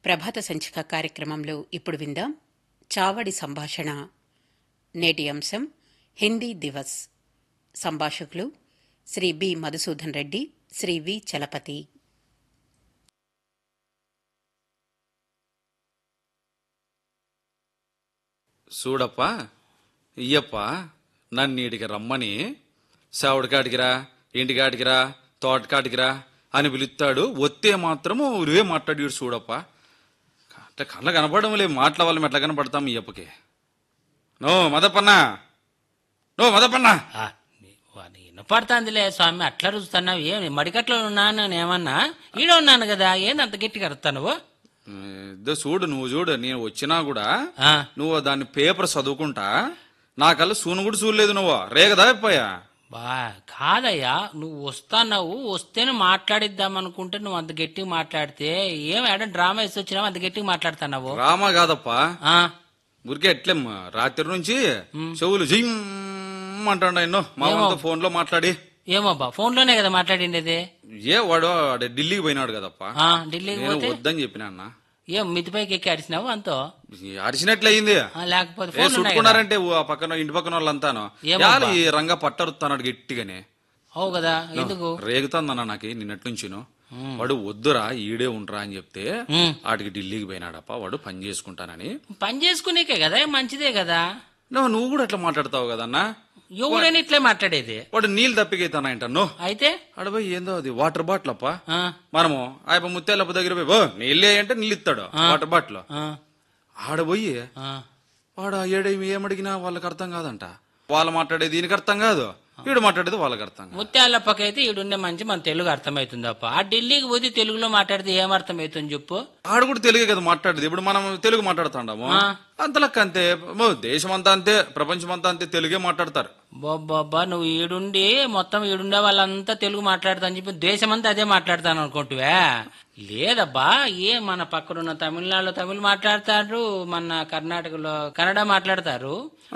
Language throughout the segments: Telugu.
ప్రభాత సంచిక కార్యక్రమంలో ఇప్పుడు విందాం చావడి సంభాషణ నేటి అంశం హిందీ దివస్ సంభాషకులు శ్రీ బి మధుసూదన్ రెడ్డి శ్రీ వి చలపతి చూడప్ప ఇయ్యప్ప నన్ను ఈడికి రమ్మని సావుడికాడికిరా ఇంటికాడికిరా తోటకాడికిరా అని పిలుస్తాడు వస్తే మాత్రము ఉరివే మాట్లాడి చూడప్ప అట్లా కళ్ళ కనపడడం లే మాటల వల్ల ఎట్లా కనపడతాం ఇయ్యప్పకి నో మదపన్నా నో మదపన్నా ఆ, నీ- వాని వినపడుతుందిలే స్వామి అట్లా రుస్తున్నావు ఏం మడికట్లో ఉన్నాను నేను ఏమన్నా ఈడ ఉన్నాను కదా ఏంది అంత గట్టిగా అరుస్తావు నువ్వు ఇద్దో చూడు నువ్వు చూడు నేను వచ్చినా కూడా ఆ, నువ్వు దాన్ని పేపర్ చదువుకుంటా నా కళ్ళు సూను కూడా చూడలేదు నువ్వు రేగదా అయిపోయా బా కాదయ్యా నువ్వు వస్తాన్నావు వస్తేనే మాట్లాడిద్దాం అనుకుంటే నువ్వు అంత గట్టిగా మాట్లాడితే ఏం ఏడ డ్రామా వేసి వచ్చినావు అంత గట్టిగా మాట్లాడుతున్నావు రామా కాదప్పా ఆ, ఊరికే ఎట్లేం రాత్రి నుంచి చెవులు జిమ్ అంటాడు ఎన్నో మా ఫోన్ లో మాట్లాడి ఏమో బా ఫోన్లోనే కదా మాట్లాడిండేది ఏ వాడు ఆడ ఢిల్లీకి పోయినాడు కదప్పా ఆ, ఢిల్లీకి నేను పోతే వద్దని చెప్పిన అన్న ఏం మితిపైకి ఎక్కి అడిచినావు అంతో అరిచినట్లు అయింది ఆ, లేకపోతే ఏ ఫోన్ ఉన్నాయి కదా. చుట్టుకున్నారంటే ఊ ఆ పక్కన ఇంటి పక్కన వాళ్ళంతాను ఏమబ్బా? యాలు ఈ రంగా పట్టరుతున్నాడు గట్టిగానే అవు కదా ఎందుకు రేగుతుందన్న నాకు నిన్నటి నుంచిను వాడు వద్దురా ఈడే ఉండరా అని చెప్తే ఉమ్. ఆడికి ఢిల్లీకి పోయినాడప్ప వాడు పని చేసుకుంటానని పని చేసుకునేకే కదా మంచిదే కదా నువ్వు నువ్వు కూడా అట్లా మాట్లాడతావు కదన్నా ఎవరైనా ఇట్లే మాట్లాడేది వాడు నీళ్ళు తప్పికైతానంట నువ్వు అయితే అడబోయి ఏందో అది వాటర్ బాటిల్ అప్ప ఆ, మనము ఆయన ముత్యాలప్ప దగ్గర పోయి "ఓ, నీళ్ళే అంటే నీళ్ళు ఇస్తాడు వాటర్ బాటిల్ ఆ, ఆడబోయి ఆ. వాడు ఏడేమి ఏమడిగినా వాళ్ళకి అర్థం కాదంట వాళ్ళు మాట్లాడేది దీనికి అర్థం కాదు వీడు మాట్లాడేది వాళ్ళకి అర్థం కాదు ముత్యాలప్పకైతే ఈడుండే మంచి మన తెలుగు అర్థమవుతుంది అప్ప ఆ ఢిల్లీకి పోతే తెలుగులో మాట్లాడితే ఏం అర్థమవుతుంది చెప్పు ఆడు కూడా తెలుగే కదా మాట్లాడేది ఇప్పుడు మనం తెలుగు మాట్లాడుతాండాము అంతలక్క అంతే మో, దేశం అంతా అంతే ప్రపంచం అంతా అంతే తెలుగే మాట్లాడతారు బాబ్బా నువ్వు ఈడుండి మొత్తం ఈడుండే వాళ్ళంతా తెలుగు మాట్లాడతా అని చెప్పి దేశమంతా అదే మాట్లాడతాను అనుకుంటువే లేదబ్బా ఏ మన పక్కనున్న తమిళనాడులో తమిళ్ మాట్లాడతారు మన కర్ణాటకలో కన్నడ మాట్లాడతారు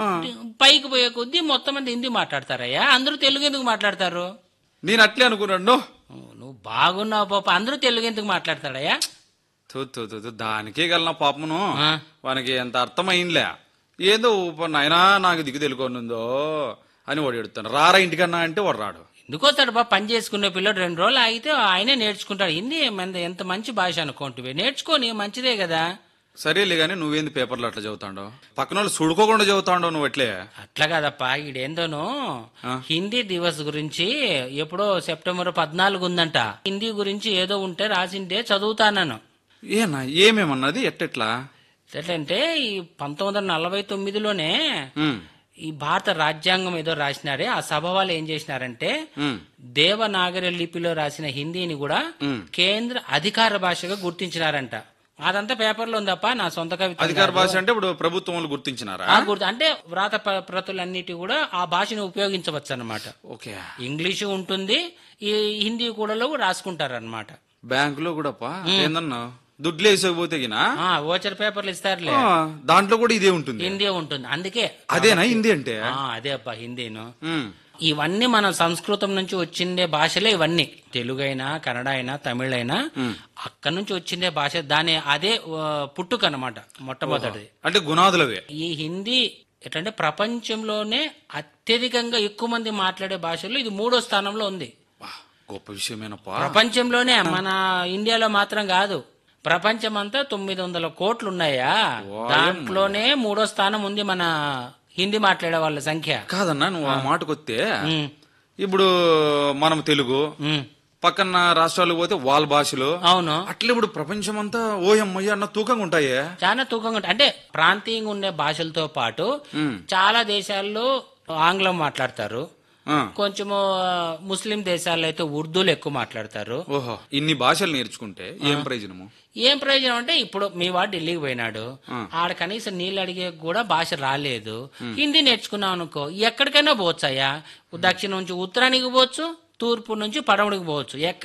పైకి పోయే కొద్దీ మొత్తం మంది హిందీ మాట్లాడతారయ్యా అందరూ తెలుగు ఎందుకు మాట్లాడతారు నేను అట్లే అనుకున్నాడు "నో." నువ్వు బాగున్నావు పాప అందరూ తెలుగు ఎందుకు మాట్లాడతాడయ్యా తు, తు, తు, తు, దానికే గల పాపమును ఆ. వానికి ఎంత అర్థమైందిలే ఏదో నాయనా నాకు దిగు తెలుకొనుందో అని వాడు ఎడుతాను రారా ఇంటికన్నా అంటే వాడు రాడు ఎందుకు వస్తాడు బా పని చేసుకునే పిల్లడు రెండు రోజులు ఆగితే ఆయనే నేర్చుకుంటాడు హిందీ మన ఎంత మంచి భాష అనుకుంటువే నేర్చుకొని మంచిదే కదా సరేలే గాని నువ్వేంది పేపర్లో అట్లా చదువుతాండో పక్కన వాళ్ళు సుడుకోకుండా చదువుతాండో నువ్వు అట్లే అట్లా కాదప్పా ఈడేందోను హిందీ దివస్ గురించి ఎప్పుడో సెప్టెంబర్ పద్నాలుగు ఉందంట హిందీ గురించి ఏదో ఉంటే రాసింటే చదువుతాను ఏనా ఏమేమన్నది ఎట్టెట్లా ఎట్లంటే ఈ పంతొమ్మిది వందల నలభై తొమ్మిదిలోనే ఉమ్, ఈ భారత రాజ్యాంగం ఏదో రాసినారే ఆ సభ వాళ్ళు ఏం చేసినారంటే ఉమ్, దేవనాగరి లిపిలో రాసిన హిందీని కూడా కేంద్ర అధికార భాషగా గుర్తించినారంట అదంతా పేపర్లో ఉందప్ప నా సొంత కవిత అధికార భాష అంటే ఇప్పుడు ప్రభుత్వం వాళ్ళు గుర్తించినారా ఆ గుర్తు అంటే వ్రాత ప్ర- ప్రతులన్నిటి కూడా ఆ భాషను ఉపయోగించవచ్చు అనమాట ఓకే ఇంగ్లీషు ఉంటుంది ఈ హిందీ కూడా రాసుకుంటారు అనమాట బ్యాంకులో కూడా పా ఏందన్నా దుడ్లు వేసకపోతే గినా ఓచర్ పేపర్లు ఇస్తారులే ఆ, దాంట్లో కూడా ఇదే ఉంటుంది హిందీ ఉంటుంది అందుకే అదేనా హిందీ అంటే ఆ, అదే అబ్బా హిందీను ఉమ్, ఇవన్నీ మన సంస్కృతం నుంచి వచ్చిండే భాషలే ఇవన్నీ తెలుగు అయినా కన్నడ అయినా తమిళ అయినా అక్కడి నుంచి వచ్చిండే భాష దాని అదే ఆ, పుట్టుక అనమాట మొట్టమొదటిది అంటే గుణాదులవే ఈ హిందీ ఎట్లంటే ప్రపంచంలోనే అత్యధికంగా ఎక్కువ మంది మాట్లాడే భాషల్లో ఇది మూడో స్థానంలో ఉంది వా, గొప్ప విషయమేనప్పా ప్రపంచంలోనే మన ఇండియాలో మాత్రం కాదు ప్రపంచం అంతా తొమ్మిది వందల కోట్లు ఉన్నాయా దాంట్లోనే మూడో స్థానం ఉంది మన హిందీ మాట్లాడే వాళ్ళ సంఖ్య కాదన్నా నువ్వు ఆ మాటకొస్తే ఉమ్, ఇప్పుడు మనం తెలుగు ఉమ్, పక్కన రాష్ట్రాలకు పోతే వాళ్ళ భాషలు అవును అట్లా ఇప్పుడు ప్రపంచం అంతా ఓయమ్మయ్య అన్న తూకంగా ఉంటాయే చాలా తూకంగా ఉంటుంది అంటే ప్రాంతీయంగా ఉండే భాషలతో పాటు చాలా దేశాల్లో ఆంగ్లం మాట్లాడతారు ఆ, కొంచెము ఆ, ముస్లిం దేశాల్లో అయితే ఉర్దూలు ఎక్కువ మాట్లాడతారు ఓహో ఇన్ని భాషలు నేర్చుకుంటే ఏం ప్రయోజనము ఏం ప్రయోజనం అంటే ఇప్పుడు మీ వాడు ఢిల్లీకి పోయినాడు ఆడ కనీసం నీళ్ళు అడిగే కూడా భాష రాలేదు హిందీ నేర్చుకున్నావు అనుకో ఎక్కడికైనా పోవచ్చయ్యా దక్షిణం నుంచి ఉత్తరానికి పోవచ్చు తూర్పు నుంచి పడమడికి పోవచ్చు ఎక్కడ